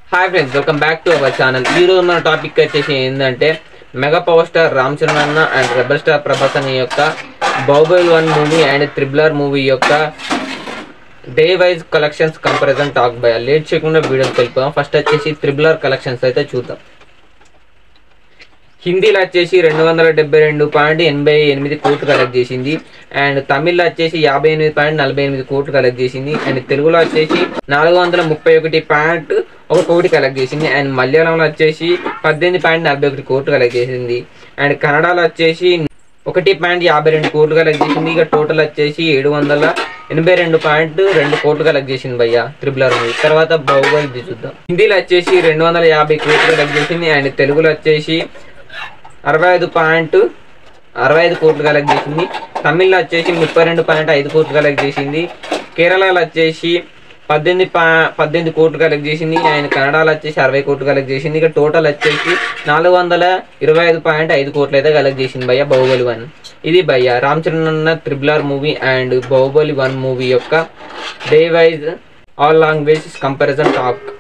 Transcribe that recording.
hi friends welcome back to our channel ఈ రోజు మన టాపిక్ వచ్చేసి ఏంటంటే mega power star Ram Charan అన్న అండ్ రెబల్ స్టార్ ప్రభాస్ అనే యొక్క Baahubali one movie and triple R movie యొక్క day wise collections comparison talk బై లేట్ చేయకుండా వీడియోకి వెళ్ళిపోదాం ఫస్ట్ వచ్చేసి త్రిబులర్ కలెక్షన్స్ అయితే చూద్దాం హిందీలో వచ్చేసి రెండు వందల డెబ్బై రెండు పాయింట్ ఎనభై ఎనిమిది కోట్లు కలెక్ట్ చేసింది అండ్ తమిళ్లో వచ్చేసి యాభై ఎనిమిది పాయింట్ నలభై ఎనిమిది కోట్లు కలెక్ట్ చేసింది అండ్ తెలుగులో వచ్చేసి నాలుగు వందల ముప్పై ఒకటి పాయింట్ ఒక కోటి కలెక్ట్ చేసింది అండ్ మలయాళంలో వచ్చేసి పద్దెనిమిది పాయింట్ నలభై ఒకటి కోట్లు కలెక్ట్ చేసింది అండ్ కన్నడలో వచ్చేసి ఒకటి పాయింట్ యాభై రెండు కోట్లు కలెక్ట్ చేసింది ఇక టోటల్ వచ్చేసి ఏడు వందల ఎనభై రెండు పాయింట్ రెండు కోట్లు కలెక్ట్ చేసింది భయ్య త్రిబుల్ ఆర్ మూవీ తర్వాత బాహుబలి చూద్దాం హిందీలో వచ్చేసి రెండు వందల యాభై కోట్లు కలెక్ట్ చేసింది అండ్ తెలుగులో వచ్చేసి అరవై ఐదు పాయింట్ అరవై ఐదు కోట్లు కలెక్ట్ చేసింది తమిళ్లో వచ్చేసి ముప్పై రెండు పాయింట్ ఐదు కోట్లు కలెక్ట్ చేసింది కేరళలో వచ్చేసి పద్దెనిమిది పా పద్దెనిమిది కోట్లు కలెక్ట్ చేసింది అండ్ కన్నడలో వచ్చేసి అరవై కోట్లు కలెక్ట్ చేసింది ఇక టోటల్ వచ్చేసి నాలుగు వందల ఇరవై ఐదు పాయింట్ ఐదు కోట్లు అయితే కలెక్ట్ చేసింది భయ్య బాహుబలి వన్ ఇది భయ్య రామ్ చరణ్ అన్న triple R movie and Baahubali one movie యొక్క day wise all language comparison talk